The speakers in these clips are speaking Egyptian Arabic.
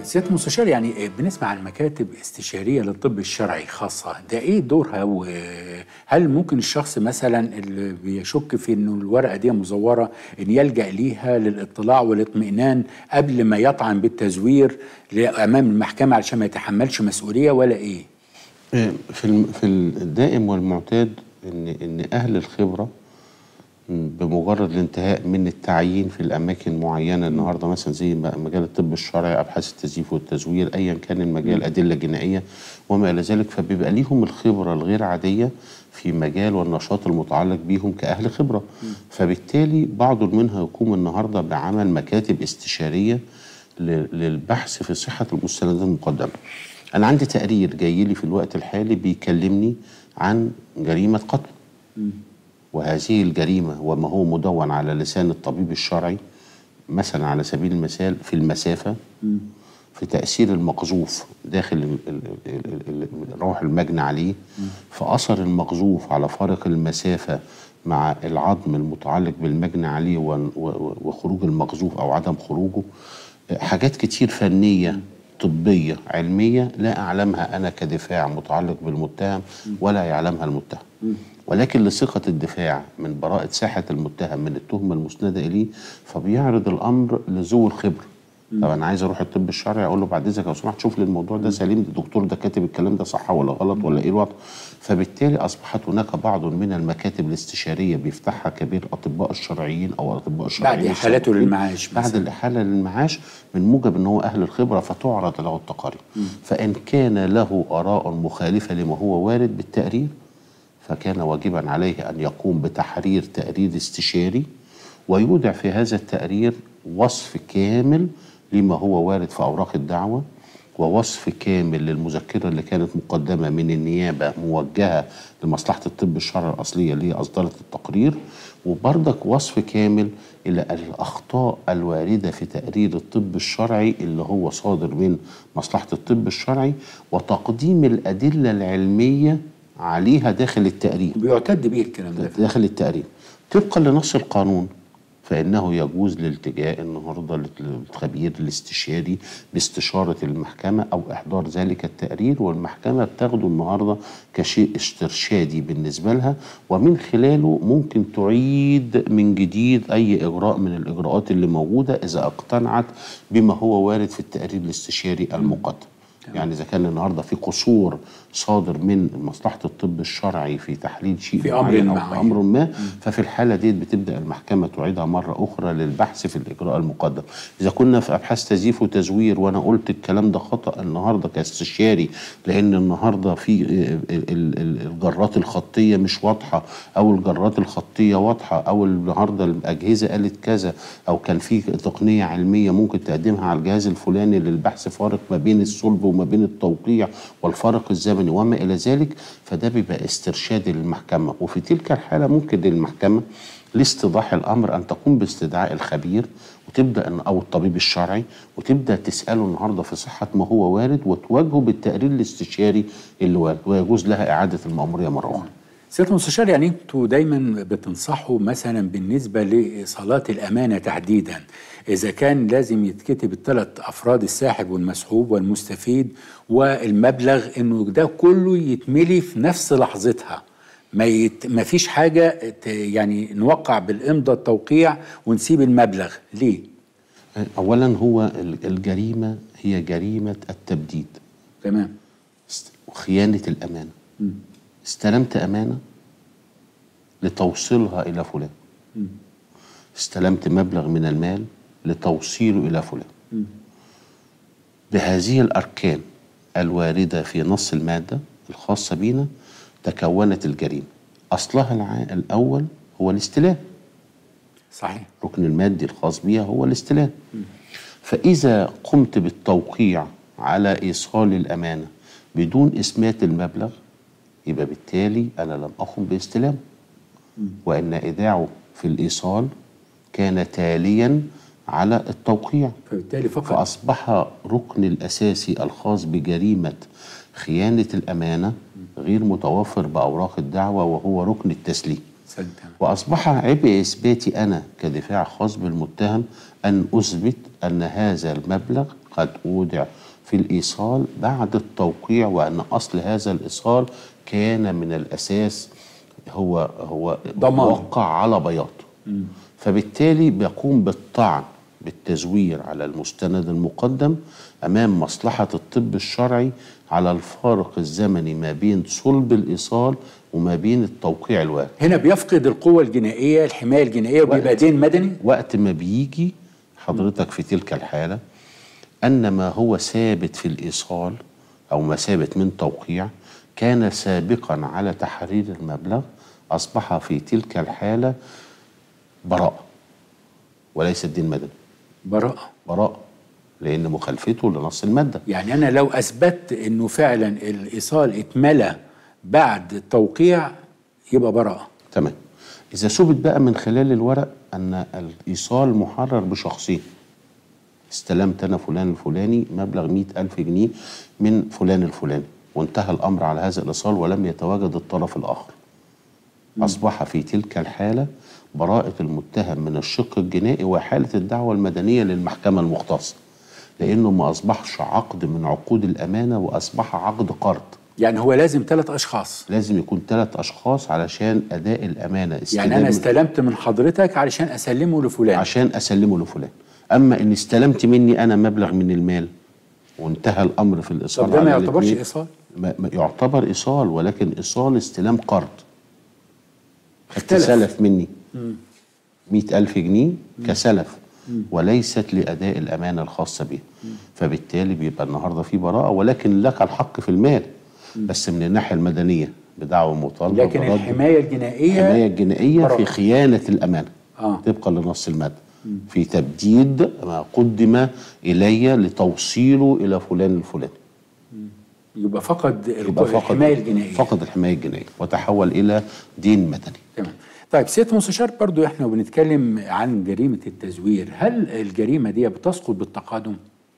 سياده المستشار يعني بنسمع عن مكاتب استشاريه للطب الشرعي خاصه ده ايه دورها وهل ممكن الشخص مثلا اللي بيشك في انه الورقه دي مزوره ان يلجا ليها للاطلاع والاطمئنان قبل ما يطعن بالتزوير امام المحكمه علشان ما يتحملش مسؤوليه ولا ايه في الم- في الدائم والمعتاد ان ان اهل الخبره بمجرد الانتهاء من التعيين في الاماكن معينه النهارده مثلا زي م- مجال الطب الشرعي ابحاث التزييف والتزوير ايا كان المجال ادله جنائيه وما الى ذلك فبيبقى ليهم الخبره الغير عاديه في مجال والنشاط المتعلق بيهم كاهل خبره فبالتالي بعض منها يقوم النهارده بعمل مكاتب استشاريه ل- للبحث في صحه المستندات المقدمه انا عندي تقرير جاي لي في الوقت الحالي بيكلمني عن جريمه قتل وهذه الجريمة وما هو مدون على لسان الطبيب الشرعي مثلا على سبيل المثال في المسافة في تأثير المقذوف داخل ال- ال- ال- ال- ال- روح المجني عليه في أثر المقذوف على فارق المسافة مع العظم المتعلق بالمجني عليه ون- و- و- وخروج المقذوف أو عدم خروجه حاجات كتير فنية طبية علمية لا أعلمها أنا كدفاع متعلق بالمتهم ولا يعلمها المتهم ولكن لثقة الدفاع من براءة ساحة المتهم من التهمة المسندة إليه فبيعرض الأمر لذوي الخبرة طب أنا عايز أروح الطب الشرعي أقول له بعد إذنك لو سمحت شوف لي الموضوع ده سليم ده الدكتور ده كاتب الكلام ده صح ولا غلط ولا إيه الوضع فبالتالي أصبحت هناك بعض من المكاتب الاستشارية بيفتحها كبير أطباء الشرعيين أو أطباء الشرعيين بعد إحالته السابقين. للمعاش بعد مثلاً. الإحالة للمعاش من موجب أن هو أهل الخبرة فتعرض له التقارير فإن كان له آراء مخالفة لما هو وارد بالتقرير فكان واجبا عليه أن يقوم بتحرير تقرير استشاري ويودع في هذا التقرير وصف كامل لما هو وارد في أوراق الدعوة ووصف كامل للمذكرة اللي كانت مقدمة من النيابة موجهة لمصلحة الطب الشرعي الأصلية اللي هي أصدرت التقرير وبرضك وصف كامل إلى الأخطاء الواردة في تقرير الطب الشرعي اللي هو صادر من مصلحة الطب الشرعي وتقديم الأدلة العلمية عليها داخل التقرير بيعتد بيه الكلام ده داخل التقرير طبقا لنص القانون فإنه يجوز الالتجاء النهارده للخبير الاستشاري باستشارة المحكمة أو إحضار ذلك التقرير والمحكمة بتاخده النهارده كشيء استرشادي بالنسبة لها ومن خلاله ممكن تعيد من جديد أي إجراء من الإجراءات اللي موجودة إذا اقتنعت بما هو وارد في التقرير الاستشاري المقدم. يعني اذا كان النهارده في قصور صادر من مصلحه الطب الشرعي في تحليل شيء في أمر معين او في معين. امر ما ففي الحاله ديت بتبدا المحكمه تعيدها مره اخرى للبحث في الاجراء المقدم اذا كنا في ابحاث تزييف وتزوير وانا قلت الكلام ده خطا النهارده كاستشاري لان النهارده في ال- ال- ال- الجرات الخطيه مش واضحه او الجرات الخطيه واضحه او النهارده الاجهزه قالت كذا او كان في تقنيه علميه ممكن تقدمها على الجهاز الفلاني للبحث فارق ما بين الصلب وما بين التوقيع والفرق الزمني وما الى ذلك فده بيبقى استرشاد للمحكمه وفي تلك الحاله ممكن للمحكمه لاستيضاح الامر ان تقوم باستدعاء الخبير وتبدا ان او الطبيب الشرعي وتبدا تساله النهارده في صحه ما هو وارد وتواجهه بالتقرير الاستشاري اللي وارد ويجوز لها اعاده الماموريه مره اخرى. سياده المستشار يعني انتوا دايما بتنصحوا مثلا بالنسبه لايصالات الامانه تحديدا اذا كان لازم يتكتب الثلاث افراد الساحب والمسحوب والمستفيد والمبلغ انه ده كله يتملي في نفس لحظتها ما يت... ما فيش حاجه ت... يعني نوقع بالامضه التوقيع ونسيب المبلغ ليه اولا هو ال- الجريمه هي جريمه التبديد تمام است- وخيانه الامانه استلمت امانه لتوصيلها الى فلان استلمت مبلغ من المال لتوصيله الى فلان بهذه الاركان الوارده في نص الماده الخاصه بنا تكونت الجريمه اصلها الع- الاول هو الاستلام صحيح الركن المادي الخاص بها هو الاستلام فإذا قمت بالتوقيع على إيصال الأمانة بدون إثبات المبلغ يبقى بالتالي أنا لم أقم باستلام وأن إيداعه في الإيصال كان تاليا على التوقيع فبالتالي فقط فأصبح ركن الأساسي الخاص بجريمة خيانة الأمانة غير متوفر بأوراق الدعوة وهو ركن التسليم سلام. وأصبح عبء إثباتي أنا كدفاع خاص بالمتهم أن أثبت أن هذا المبلغ قد أودع في الإيصال بعد التوقيع وأن أصل هذا الإيصال كان من الأساس هو هو ضمان. موقع على بياض فبالتالي بيقوم بالطعن بالتزوير على المستند المقدم امام مصلحه الطب الشرعي على الفارق الزمني ما بين صلب الايصال وما بين التوقيع الوارد هنا بيفقد القوة الجنائية الحماية الجنائية وبيبقى دين مدني وقت ما بيجي حضرتك في تلك الحالة أن ما هو ثابت في الإيصال أو ما ثابت من توقيع كان سابقا على تحرير المبلغ أصبح في تلك الحالة براءة وليس الدين مدني براءة براءة لأن مخالفته لنص المادة يعني أنا لو أثبت إنه فعلا الإيصال اتملى بعد التوقيع يبقى براءة تمام إذا ثبت بقى من خلال الورق أن الإيصال محرر بشخصين استلمت أنا فلان الفلاني مبلغ مئة ألف جنيه من فلان الفلاني وانتهى الأمر على هذا الإيصال ولم يتواجد الطرف الآخر أصبح في تلك الحالة براءة المتهم من الشق الجنائي وحالة الدعوة المدنية للمحكمة المختصة لأنه ما أصبحش عقد من عقود الأمانة وأصبح عقد قرض يعني هو لازم ثلاث أشخاص لازم يكون ثلاث أشخاص علشان أداء الأمانة يعني أنا استلام- استلمت من حضرتك علشان أسلمه لفلان عشان اسلمه لفلان اما ان استلمت مني انا مبلغ من المال وانتهى الامر في الايصال طب ده ما على يعتبرش الاتنين، إيصال ما ما يعتبر ايصال ولكن ايصال استلام قرض خدت اختلف. سلف مني مئة ألف جنيه كسلف وليست لأداء الأمانة الخاصة بها فبالتالي بيبقى النهاردة في براءة ولكن لك الحق في المال بس من الناحية المدنية بدعوى مطالبة لكن برد الحماية الجنائية الحماية الجنائية براءة. في خيانة الأمانة آه. طبقا لنص المادة في تبديد ما قدم إلي لتوصيله إلى فلان الفلاني يبقى فقد يبقى فقد الحماية الجنائية فقد الحماية الجنائية وتحول إلى دين مدني تمام طيب سيادة المستشار برضو احنا وبنتكلم عن جريمة التزوير هل الجريمة دي بتسقط بالتقادم؟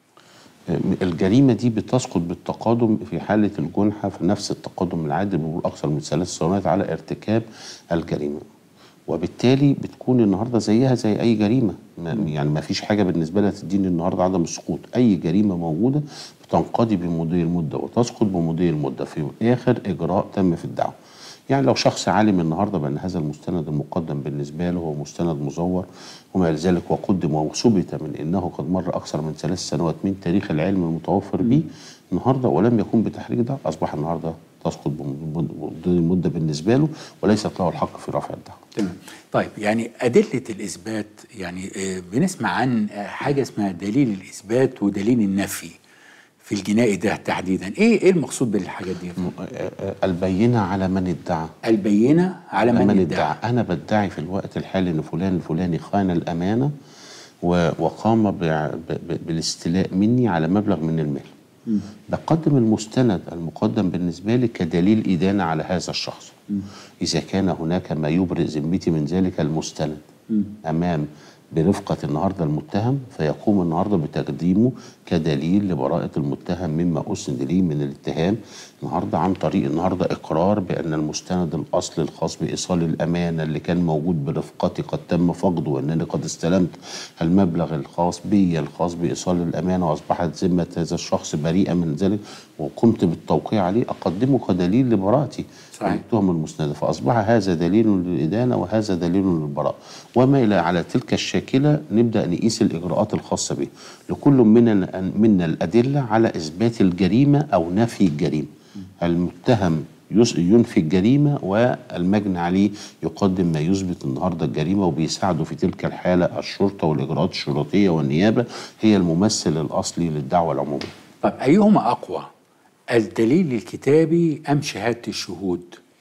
الجريمة دي بتسقط بالتقادم في حالة الجنحة في نفس التقادم العادي بيقول أكثر من ثلاث سنوات على ارتكاب الجريمة وبالتالي بتكون النهارده زيها زي اي جريمه ما يعني ما فيش حاجه بالنسبه لها تديني النهارده عدم السقوط اي جريمه موجوده بتنقضي بمضي المده وتسقط بمضي المده في اخر اجراء تم في الدعوه يعني لو شخص عالم النهارده بان هذا المستند المقدم بالنسبه له هو مستند مزور وما الى ذلك وقدم وثبت من انه قد مر اكثر من ثلاث سنوات من تاريخ العلم المتوفر به النهارده ولم يكون بتحريك ده اصبح النهارده تسقط بمضي المده بالنسبه له وليست له الحق في رفع الدعوه تمام طيب يعني أدلة الإثبات يعني آه، بنسمع عن آه، حاجة اسمها دليل الإثبات ودليل النفي في الجنائي ده تحديدا إيه إيه المقصود بالحاجات دي؟ البينة على من ادعى البينة على من, من ادعى ادعى أنا بدعي في الوقت الحالي إن فلان الفلاني خان الأمانة و- وقام بع- ب- ب- بالاستيلاء مني على مبلغ من المال بقدم المستند المقدم بالنسبة لي كدليل إدانة على هذا الشخص إذا كان هناك ما يبرئ ذمتي من ذلك المستند أمام برفقة النهاردة المتهم فيقوم النهاردة بتقديمه كدليل لبراءة المتهم مما أسند ليه من الاتهام النهاردة عن طريق النهاردة إقرار بأن المستند الأصلي الخاص بإيصال الأمانة اللي كان موجود برفقتي قد تم فقده وأنني قد استلمت المبلغ الخاص بي الخاص بإيصال الأمانة وأصبحت ذمة هذا الشخص بريئة من ذلك وقمت بالتوقيع عليه أقدمه كدليل لبراءتي صحيح. التهم المسندة فأصبح هذا دليل للإدانة وهذا دليل للبراءة وما إلى على تلك الشاكلة نبدأ نقيس الإجراءات الخاصة به لكل منا منا الأدلة على إثبات الجريمة أو نفي الجريمة المتهم يس- ينفي الجريمة والمجني عليه يقدم ما يثبت النهاردة الجريمة وبيساعده في تلك الحالة الشرطة والإجراءات الشرطية والنيابة هي الممثل الأصلي للدعوة العمومية طب أيهما أقوى؟ الدليل الكتابي أم شهادة الشهود؟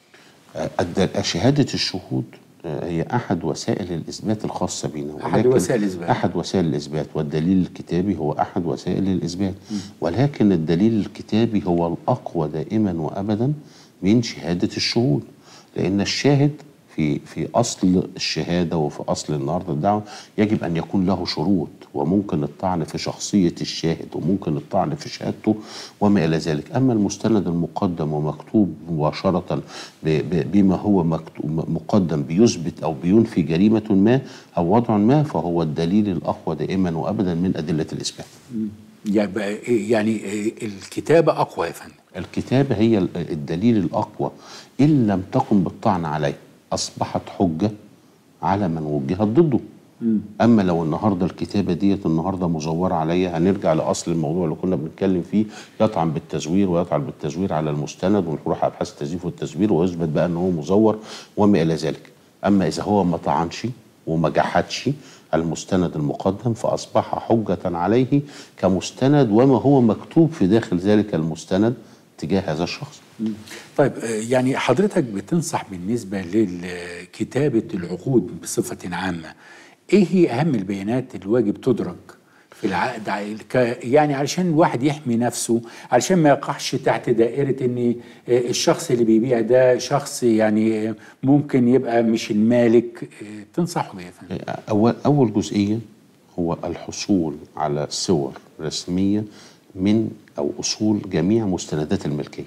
الد- شهادة الشهود آه، هي أحد وسائل الإثبات الخاصة بنا أحد ولكن- وسائل الإثبات. أحد وسائل الإثبات والدليل الكتابي هو أحد وسائل الإثبات ولكن الدليل الكتابي هو الأقوى دائما وأبدا من شهادة الشهود لأن الشاهد في في اصل الشهاده وفي اصل النهارده الدعوه يجب ان يكون له شروط وممكن الطعن في شخصيه الشاهد وممكن الطعن في شهادته وما الى ذلك، اما المستند المقدم ومكتوب مباشره ب- ب- بما هو مكتوب مقدم بيثبت او بينفي جريمه ما او وضع ما فهو الدليل الاقوى دائما وابدا من ادله الاثبات. يعني يعني الكتابه اقوى يا فندم الكتابة هي ال- الدليل الأقوى إن لم تكن بالطعن عليه أصبحت حجة على من وجهت ضده أما لو النهاردة الكتابة ديت النهاردة مزورة عليا هنرجع لأصل الموضوع اللي كنا بنتكلم فيه يطعن بالتزوير ويطعن بالتزوير على المستند ونروح أبحاث التزييف والتزوير ويثبت بقى أنه هو مزور وما إلى ذلك أما إذا هو ما طعنش وما جحدش المستند المقدم فأصبح حجة عليه كمستند وما هو مكتوب في داخل ذلك المستند تجاه هذا الشخص طيب آه، يعني حضرتك بتنصح بالنسبة لكتابة العقود بصفة عامة ايه هي اهم البيانات اللي واجب تدرك في العقد ع- ك- يعني علشان الواحد يحمي نفسه علشان ما يقعش تحت دائرة ان آه، الشخص اللي بيبيع ده شخص يعني آه، ممكن يبقى مش المالك آه، تنصحه بيه يا فندم أول, أول جزئية هو الحصول على صور رسمية من أو أصول جميع مستندات الملكية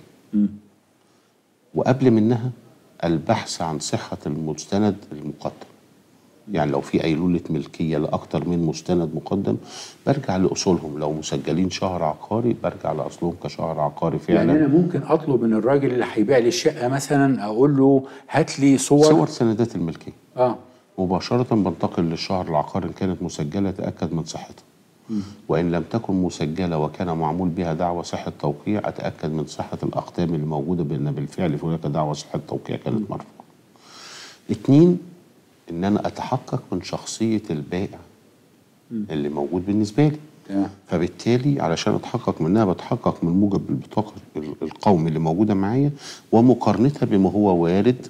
وقبل منها البحث عن صحة المستند المقدم يعني لو في أيلولة ملكية لأكتر من مستند مقدم برجع لأصولهم لو مسجلين شهر عقاري برجع لأصلهم كشهر عقاري فعلا يعني انا ممكن اطلب من الراجل اللي هيبيع لي الشقة مثلا اقول له هات لي صور, صور سندات الملكية اه مباشرة بنتقل للشهر العقاري إن كانت مسجلة أتأكد من صحتها وإن لم تكن مسجلة وكان معمول بها دعوى صحة توقيع أتأكد من صحة الأقدام اللي موجودة بأن بالفعل هناك دعوى صحة توقيع كانت مرفوعة. اتنين إن أنا أتحقق من شخصية البائع اللي موجود بالنسبة لي. تمام. فبالتالي علشان اتحقق منها بتحقق من موجب البطاقه ال- القومي اللي موجوده معايا ومقارنتها بما هو وارد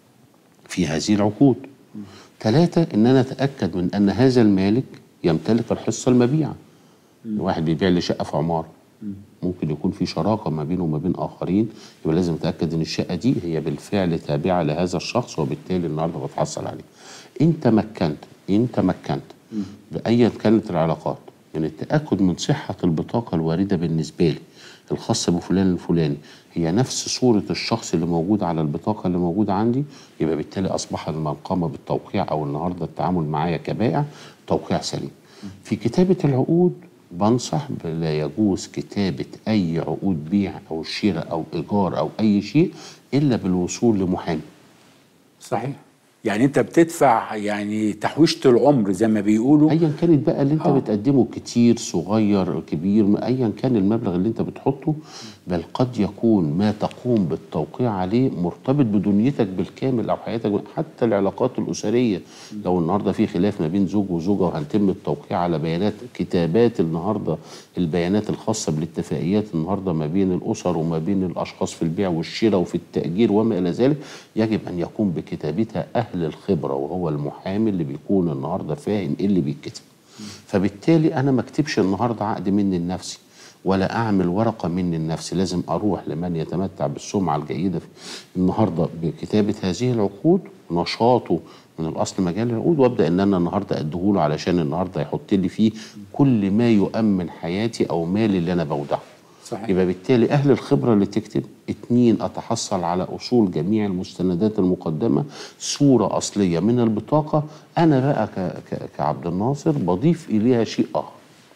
في هذه العقود. ثلاثة إن أنا أتأكد من أن هذا المالك يمتلك الحصة المبيعة. واحد بيبيع لي شقة في عمارة ممكن يكون في شراكة ما بينه وما بين آخرين يبقى لازم أتأكد إن الشقة دي هي بالفعل تابعة لهذا الشخص وبالتالي النهاردة بتحصل عليه. إن تمكنت إن تمكنت بأيا كانت العلاقات من التأكد من صحة البطاقة الواردة بالنسبة لي الخاصة بفلان الفلاني هي نفس صورة الشخص اللي موجود على البطاقة اللي موجودة عندي يبقى بالتالي أصبح من قام بالتوقيع أو النهاردة التعامل معايا كبائع توقيع سليم في كتابة العقود بنصح لا يجوز كتابة أي عقود بيع أو شراء أو إيجار أو أي شيء إلا بالوصول لمحامي صحيح يعني انت بتدفع يعني تحويشة العمر زي ما بيقولوا ايا كانت بقى اللي انت آه. بتقدمه كتير صغير كبير ايا كان المبلغ اللي انت بتحطه بل قد يكون ما تقوم بالتوقيع عليه مرتبط بدنيتك بالكامل او حياتك حتى العلاقات الاسريه لو النهارده في خلاف ما بين زوج وزوجه وهنتم التوقيع على بيانات كتابات النهارده البيانات الخاصه بالاتفاقيات النهارده ما بين الاسر وما بين الاشخاص في البيع والشراء وفي التاجير وما الى ذلك يجب ان يقوم بكتابتها اهل الخبره وهو المحامي اللي بيكون النهارده فاهم ايه اللي بيتكتب فبالتالي انا ما اكتبش النهارده عقد مني لنفسي ولا اعمل ورقه مني لنفسي لازم اروح لمن يتمتع بالسمعه الجيده في النهارده بكتابه هذه العقود نشاطه من الاصل مجال العقود وابدا ان انا النهارده اديهوله علشان النهارده يحط لي فيه كل ما يؤمن حياتي او مالي اللي انا بودعه صحيح. يبقى بالتالي اهل الخبره اللي تكتب اتنين اتحصل على اصول جميع المستندات المقدمه صوره اصليه من البطاقه انا بقى ك- ك- كعبد الناصر بضيف اليها شيء اخر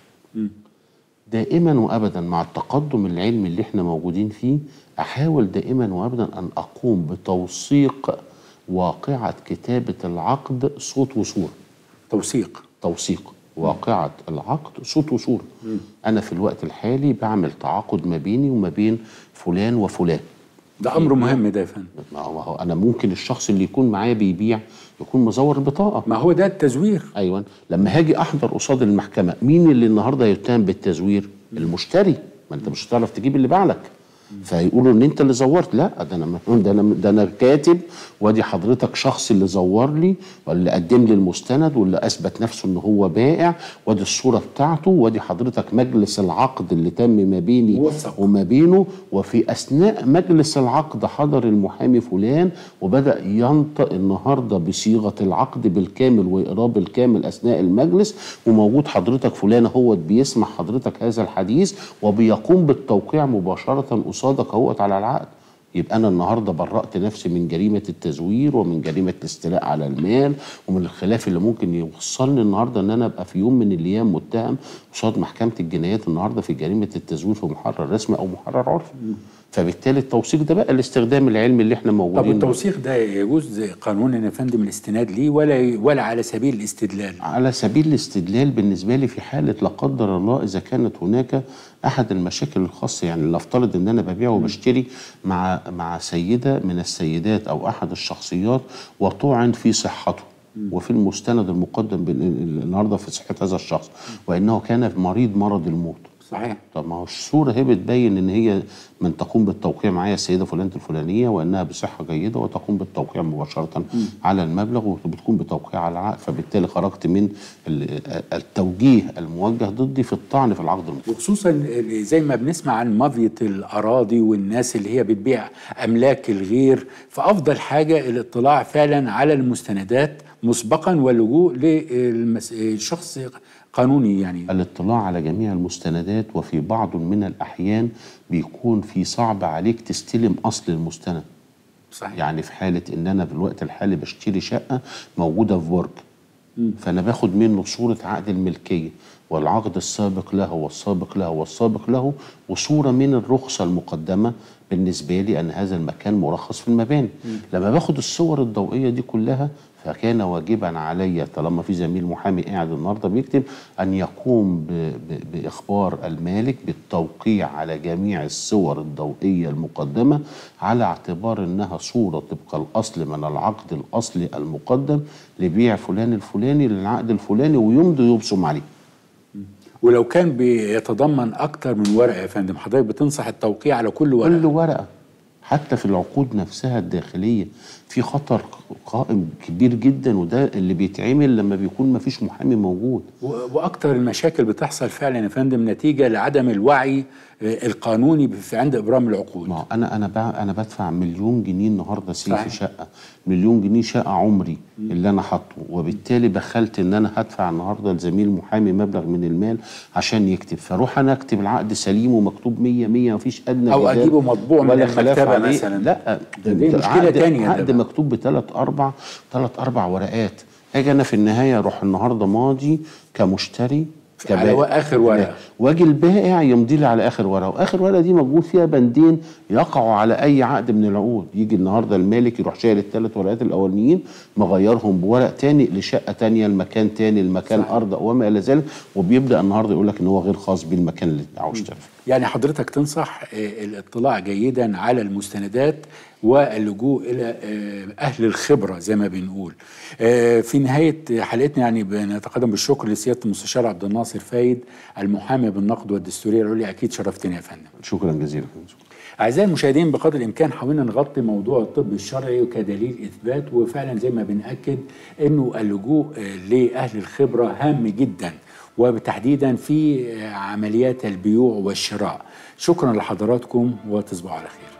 دائما وابدا مع التقدم العلمي اللي احنا موجودين فيه احاول دائما وابدا ان اقوم بتوثيق واقعه كتابه العقد صوت وصوره توثيق توثيق واقعة العقد صوت وصورة أنا في الوقت الحالي بعمل تعاقد ما بيني وما بين فلان وفلان ده امر مهم ده يا فندم ما هو ما هو أنا ممكن الشخص اللي يكون معايا بيبيع يكون مزور البطاقة ما هو ده التزوير أيوة لما هاجي أحضر قصاد المحكمة مين اللي النهاردة يتهم بالتزوير المشتري ما أنت مش هتعرف تجيب اللي باعلك فيقولوا ان انت اللي زورت لا ده انا ده انا ده انا كاتب وادي حضرتك شخص اللي زور لي واللي قدم لي المستند واللي اثبت نفسه ان هو بائع وادي الصوره بتاعته وادي حضرتك مجلس العقد اللي تم ما بيني موثق. وما بينه وفي اثناء مجلس العقد حضر المحامي فلان وبدا ينطق النهارده بصيغه العقد بالكامل واقراه بالكامل اثناء المجلس وموجود حضرتك فلان هو بيسمع حضرتك هذا الحديث وبيقوم بالتوقيع مباشره قصادك اهوت على العقد يبقى انا النهارده برأت نفسي من جريمه التزوير ومن جريمه الاستيلاء على المال ومن الخلاف اللي ممكن يوصلني النهارده ان انا ابقى في يوم من الايام متهم قصاد محكمه الجنايات النهارده في جريمه التزوير في محرر رسمي او محرر عرفي فبالتالي التوثيق ده بقى الاستخدام العلمي اللي احنا طب موجودين التوثيق ده يجوز قانونا يا فندم الاستناد ليه ولا ولا على سبيل الاستدلال على سبيل الاستدلال بالنسبه لي في حاله لا قدر الله اذا كانت هناك احد المشاكل الخاصه يعني نفترض ان انا ببيع وبشتري مع مع سيده من السيدات او احد الشخصيات وطعن في صحته وفي المستند المقدم بال- النهارده في صحه هذا الشخص وانه كان مريض مرض الموت صحيح طب ما هو الصورة هي بتبين ان هي من تقوم بالتوقيع معايا السيدة فلانة الفلانية وانها بصحة جيدة وتقوم بالتوقيع مباشرة على المبلغ وبتكون بتوقيع على العقد فبالتالي خرجت من ال- التوجيه الموجه ضدي في الطعن في العقد المطلق وخصوصا زي ما بنسمع عن مافية الأراضي والناس اللي هي بتبيع أملاك الغير فأفضل حاجة الاطلاع فعلا على المستندات مسبقا واللجوء للشخص قانوني يعني الاطلاع على جميع المستندات وفي بعض من الأحيان بيكون في صعب عليك تستلم أصل المستند صحيح يعني في حالة إن أنا في الوقت الحالي بشتري شقة موجودة في برج فأنا باخد منه صورة عقد الملكية والعقد السابق له والسابق له والسابق له وصورة من الرخصة المقدمة بالنسبة لي أن هذا المكان مرخص في المباني لما باخد الصور الضوئية دي كلها فكان واجبا علي طالما في زميل محامي قاعد النهارده بيكتب ان يقوم ب ب باخبار المالك بالتوقيع على جميع الصور الضوئيه المقدمه على اعتبار انها صوره طبق الاصل من العقد الاصلي المقدم لبيع فلان الفلاني للعقد الفلاني ويمضي يبصم عليه. ولو كان بيتضمن أكتر من ورقة يا فندم حضرتك بتنصح التوقيع على كل ورقة كل ورقه حتى في العقود نفسها الداخليه في خطر قائم كبير جدا وده اللي بيتعمل لما بيكون ما فيش محامي موجود و- واكتر المشاكل بتحصل فعلا يا فندم نتيجه لعدم الوعي آه، القانوني في عند ابرام العقود ما هو انا انا بع- انا بدفع مليون جنيه النهارده سي صحيح. في شقه مليون جنيه شقه عمري اللي انا حاطه وبالتالي بخلت ان انا هدفع النهارده لزميل محامي مبلغ من المال عشان يكتب فاروح انا اكتب العقد سليم ومكتوب 100 100 مفيش ادنى أو جدال أجيبه مطبوع من ولا خلاف المكتبة عليه. مثلاً. لا ده دي مشكلة عقد تانية ده عقد بقى. مكتوب بثلاث اربع ثلاث اربع ورقات اجي انا في النهايه اروح النهارده ماضي كمشتري على كبائع. آخر ورقة. واجي البائع يمضي لي على اخر ورقه واخر ورقه دي موجود فيها بندين يقعوا على اي عقد من العقود يجي النهارده المالك يروح شايل الثلاث ورقات الاولانيين مغيرهم بورق تاني لشقه تانية لمكان تاني لمكان صح. ارض وما الى ذلك وبيبدا النهارده يقول لك ان هو غير خاص بالمكان اللي عاوز يشتغل فيه يعني حضرتك تنصح آه، الاطلاع جيدا على المستندات واللجوء الى آه، اهل الخبره زي ما بنقول. آه، في نهايه حلقتنا يعني بنتقدم بالشكر لسياده المستشار عبد الناصر فايد المحامي بالنقد والدستوريه العليا اكيد شرفتني يا فندم. شكرا جزيلا أعزائي المشاهدين بقدر الإمكان حاولنا نغطي موضوع الطب الشرعي كدليل إثبات وفعلا زي ما بنأكد إنه اللجوء آه، لأهل الخبرة هام جدا وتحديدا في آه، عمليات البيوع والشراء شكرا لحضراتكم وتصبحوا على خير